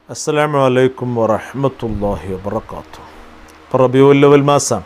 അസ്സലാമു അലൈക്കും വറഹ്മത്തുള്ളാഹി വബറകാതുഹു ഇപ്പോൾ റബിയുല്ലവൽ മാസം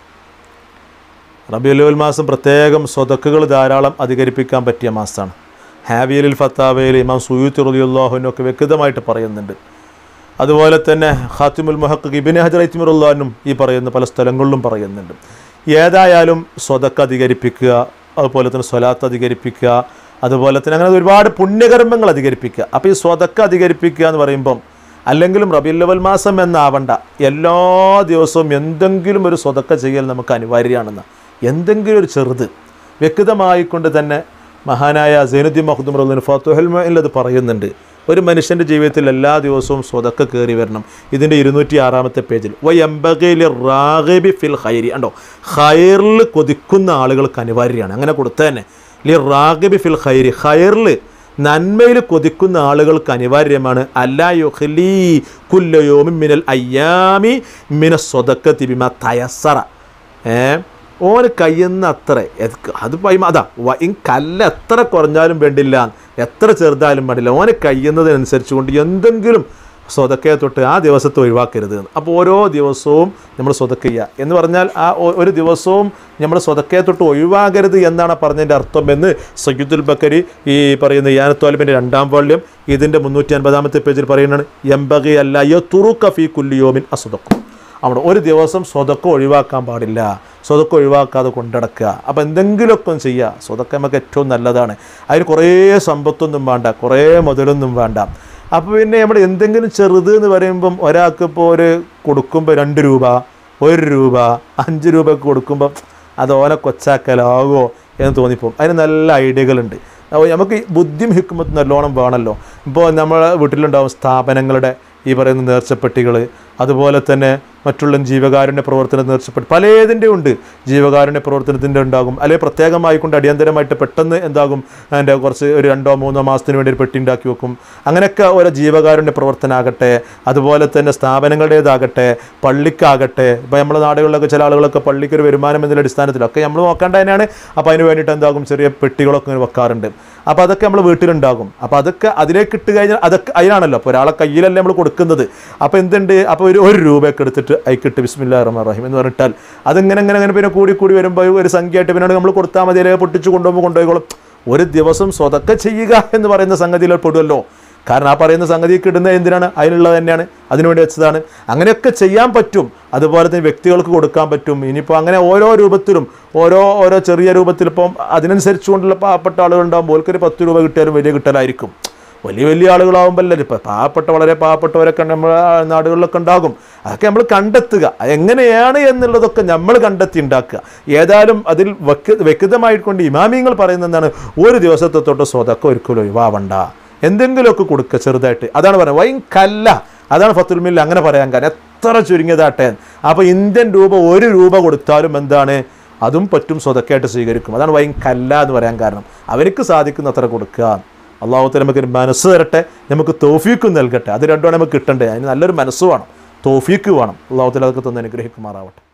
റബിയുല്ലവൽ മാസം പ്രത്യേകം സ്വതക്കുകൾ ധാരാളം അധികരിപ്പിക്കാൻ പറ്റിയ മാസമാണ് ഹാവിയലിൽ ഫത്താവയിൽ ഇമാം സുയൂത്ത് റലിയുള്ളാഹുവിനൊക്കെ വ്യക്തമായിട്ട് പറയുന്നുണ്ട് അതുപോലെ തന്നെ ഖാത്തിമുൽ മുഹക്ക് ഇബിൻ ഹജർ ഐത്തിമുറുല്ലാനും ഈ പറയുന്ന പല സ്ഥലങ്ങളിലും പറയുന്നുണ്ട് ഏതായാലും സ്വതക്ക് അധികരിപ്പിക്കുക അതുപോലെ തന്നെ സ്വലാത്ത് അധികരിപ്പിക്കുക അതുപോലെ തന്നെ അങ്ങനെ ഒരുപാട് പുണ്യകർമ്മങ്ങൾ അധികരിപ്പിക്കുക അപ്പോൾ ഈ സ്വതക്ക് അധികരിപ്പിക്കുക എന്ന് പറയുമ്പം അല്ലെങ്കിലും റബിയുല്ലവൽ മാസം എന്നാവണ്ട എല്ലാ ദിവസവും എന്തെങ്കിലും ഒരു സ്വതക്ക ചെയ്യൽ നമുക്ക് അനിവാര്യമാണെന്ന് എന്തെങ്കിലും ഒരു ചെറുത് വ്യക്തമായിക്കൊണ്ട് തന്നെ മഹാനായ സൈനുദ്ദീൻ മഹദും റഹ്ലിൻ ഫത്തുഹൽ അത് പറയുന്നുണ്ട് ഒരു മനുഷ്യൻ്റെ ജീവിതത്തിൽ എല്ലാ ദിവസവും സ്വതക്ക കയറി വരണം ഇതിൻ്റെ ഇരുന്നൂറ്റി ആറാമത്തെ പേജിൽ വയംബകയിലെ റാഗബി ഫിൽ ഹൈരി ഉണ്ടോ ഹൈറിൽ കൊതിക്കുന്ന ആളുകൾക്ക് അനിവാര്യമാണ് അങ്ങനെ കൊടുത്തതന്നെ ലി റാഗബി ഫിൽ ഹൈരി ഹൈറിൽ നന്മയിൽ കൊതിക്കുന്ന ആളുകൾക്ക് അനിവാര്യമാണ് അല്ലാ യുഹ്ലി കുല്ലയോമി മിനൽ അയ്യാമി മിന സ്വതക്കത്തി ബിമ തയസറ ഏ ഓന് കയ്യുന്ന അത്ര എത്- അത് പറയുമ്പോൾ അതാ വ- ഈ കല്ല് എത്ര കുറഞ്ഞാലും വേണ്ടില്ല എത്ര ചെറുതായാലും വേണ്ടില്ല ഓന് കയ്യുന്നതിനനുസരിച്ച് കൊണ്ട് എന്തെങ്കിലും സ്വതക്കയെ തൊട്ട് ആ ദിവസത്തെ ഒഴിവാക്കരുത് എന്ന്. അപ്പോൾ ഓരോ ദിവസവും നമ്മൾ സ്വതക്ക ചെയ്യുക എന്ന് പറഞ്ഞാൽ ആ ഒ- ഒരു ദിവസവും നമ്മൾ സ്വതക്കയെ തൊട്ട് ഒഴിവാകരുത് എന്നാണ് പറഞ്ഞതിൻ്റെ അർത്ഥം എന്ന് സയ്യിദുൽ ബക്കരി ഈ പറയുന്ന യാനത്തോലബിൻ്റെ രണ്ടാം വാള്യം ഇതിൻ്റെ മുന്നൂറ്റി അൻപതാമത്തെ പേജിൽ പറയുന്നതാണ് എംബകി അല്ല യോ തുറുക്ക ഫി കുല്ലിയോമിൻ അസുതക്കും അവിടെ ഒരു ദിവസം സ്വതക്കം ഒഴിവാക്കാൻ പാടില്ല സ്വതക്കം ഒഴിവാക്കാതെ കൊണ്ടടക്കുക അപ്പോൾ എന്തെങ്കിലുമൊക്കെ ഒന്ന് ചെയ്യുക സ്വതക്കം നമുക്ക് ഏറ്റവും നല്ലതാണ് അതിന് കുറേ സമ്പത്തൊന്നും വേണ്ട കുറേ മുതലൊന്നും വേണ്ട അപ്പോൾ പിന്നെ നമ്മൾ എന്തെങ്കിലും ചെറുത് എന്ന് പറയുമ്പം ഒരാൾക്ക് ഇപ്പോൾ ഒരു കൊടുക്കുമ്പോൾ രണ്ട് രൂപ ഒരു രൂപ അഞ്ച് രൂപയൊക്കെ കൊടുക്കുമ്പം അത് ഓനെ കൊച്ചാക്കലാകോ എന്ന് തോന്നിപ്പോവും അതിന് നല്ല ഐഡിയകളുണ്ട് അപ്പോൾ നമുക്ക് ഈ ബുദ്ധിയും ഹിക്കുമത്തും നല്ലോണം വേണമല്ലോ ഇപ്പോൾ നമ്മളെ വീട്ടിലുണ്ടാവും സ്ഥാപനങ്ങളുടെ ഈ പറയുന്ന നേർച്ചപ്പെട്ടികൾ അതുപോലെ തന്നെ മറ്റുള്ള ജീവകാരുണ്യ പ്രവർത്തന നേർച്ചപ്പെട്ടി പലതിൻ്റെ ഉണ്ട് ജീവകാരുണ്യ പ്രവർത്തനത്തിൻ്റെ ഉണ്ടാകും അല്ലെങ്കിൽ പ്രത്യേകമായിക്കൊണ്ട് അടിയന്തരമായിട്ട് പെട്ടെന്ന് എന്താകും അതിൻ്റെ കുറച്ച് ഒരു രണ്ടോ മൂന്നോ മാസത്തിന് വേണ്ടി ഒരു പെട്ടി ഉണ്ടാക്കി വെക്കും അങ്ങനെയൊക്കെ ഓരോ ജീവകാരുണ്യ പ്രവർത്തനമാകട്ടെ അതുപോലെ തന്നെ സ്ഥാപനങ്ങളുടേതാകട്ടെ പള്ളിക്കാകട്ടെ ഇപ്പോൾ നമ്മുടെ നാടുകളിലൊക്കെ ചില ആളുകളൊക്കെ പള്ളിക്ക് ഒരു വരുമാനം എന്നതിൻ്റെ അടിസ്ഥാനത്തിലൊക്കെ നമ്മൾ നോക്കേണ്ട തന്നെയാണ് അപ്പോൾ അതിന് വേണ്ടിയിട്ട് എന്താകും ചെറിയ പെട്ടികളൊക്കെ ഇങ്ങനെ വെക്കാറുണ്ട് അപ്പോൾ അതൊക്കെ നമ്മൾ വീട്ടിലുണ്ടാകും അപ്പോൾ അതൊക്കെ അതിലേക്ക് ഇട്ട് കഴിഞ്ഞാൽ അതൊക്കെ അതിനാണല്ലോ അപ്പോൾ ഒരാളെ കയ്യിലല്ലേ നമ്മൾ കൊടുക്കുന്നത് അപ്പോൾ എന്തുണ്ട് അപ്പോൾ ഒരു ഒരു രൂപയൊക്കെ എടുത്തിട്ട് അയക്കിട്ട് ബിസ്മില്ലാ റഹ്മാൻ റഹീം എന്ന് പറഞ്ഞിട്ടാൽ അതിങ്ങനെ അങ്ങനെ അങ്ങനെ പിന്നെ കൂടി കൂടി വരുമ്പോൾ ഒരു സംഖ്യയായിട്ട് പിന്നെ നമ്മൾ കൊടുത്താൽ മതി അല്ലെങ്കിൽ പൊട്ടിച്ച് കൊണ്ടുപോകുമ്പോൾ കൊണ്ടുപോയിക്കോളും ഒരു ദിവസം സ്വതക്ക ചെയ്യുക എന്ന് പറയുന്ന സംഗതിയിൽ പെടുമല്ലോ കാരണം ആ പറയുന്ന സംഗതിക്ക് ഇടുന്നത് എന്തിനാണ് അതിനുള്ളത് തന്നെയാണ് അതിനുവേണ്ടി വെച്ചതാണ് അങ്ങനെയൊക്കെ ചെയ്യാൻ പറ്റും അതുപോലെ തന്നെ വ്യക്തികൾക്ക് കൊടുക്കാൻ പറ്റും ഇനിയിപ്പോൾ അങ്ങനെ ഓരോ രൂപത്തിലും ഓരോ ഓരോ ചെറിയ രൂപത്തിൽ ഇപ്പം അതിനനുസരിച്ചുകൊണ്ടുള്ള പാവപ്പെട്ട ആളുകളുണ്ടാകുമ്പോൾ ഓൽക്കൊരു പത്ത് രൂപ കിട്ടിയാലും വലിയ കിട്ടലായിരിക്കും വലിയ വലിയ ആളുകളാവുമ്പല്ലേ ഇപ്പം പാവപ്പെട്ട വളരെ പാവപ്പെട്ടവരൊക്കെ നമ്മുടെ നാടുകളിലൊക്കെ ഉണ്ടാകും അതൊക്കെ നമ്മൾ കണ്ടെത്തുക എങ്ങനെയാണ് എന്നുള്ളതൊക്കെ നമ്മൾ കണ്ടെത്തി ഉണ്ടാക്കുക ഏതായാലും അതിൽ വ്യക്ത വ്യക്തമായിക്കൊണ്ട് ഇമാമിങ്ങൾ പറയുന്നത് എന്താണ് ഒരു ദിവസത്തെ തൊട്ട് സ്വതക്കം ഒരിക്കലും ഒഴിവാവണ്ട എന്തെങ്കിലുമൊക്കെ കൊടുക്കുക ചെറുതായിട്ട് അതാണ് പറയുന്നത് വൈൻ കല്ല അതാണ് ഫത്തുൽ മില്ല് അങ്ങനെ പറയാൻ കാരണം എത്ര ചുരുങ്ങിയതാട്ടെ അപ്പോൾ ഇന്ത്യൻ രൂപ ഒരു രൂപ കൊടുത്താലും എന്താണ് അതും പറ്റും സ്വതക്കായിട്ട് സ്വീകരിക്കും അതാണ് വൈൻ കല്ല എന്ന് പറയാൻ കാരണം അവർക്ക് സാധിക്കുന്ന അത്ര കൊടുക്കുക അള്ളാഹുത്തെ നമുക്ക് ഒരു മനസ്സ് തരട്ടെ നമുക്ക് തോഫീക്കും നൽകട്ടെ അത് രണ്ടുമാണ് നമുക്ക് കിട്ടണ്ടേ അതിന് നല്ലൊരു മനസ്സ് വേണം തോഫീക്ക് വേണം അള്ളാഹുത്തിൽ അതൊക്കെ തന്നെ അനുഗ്രഹിക്കുമാറാവട്ടെ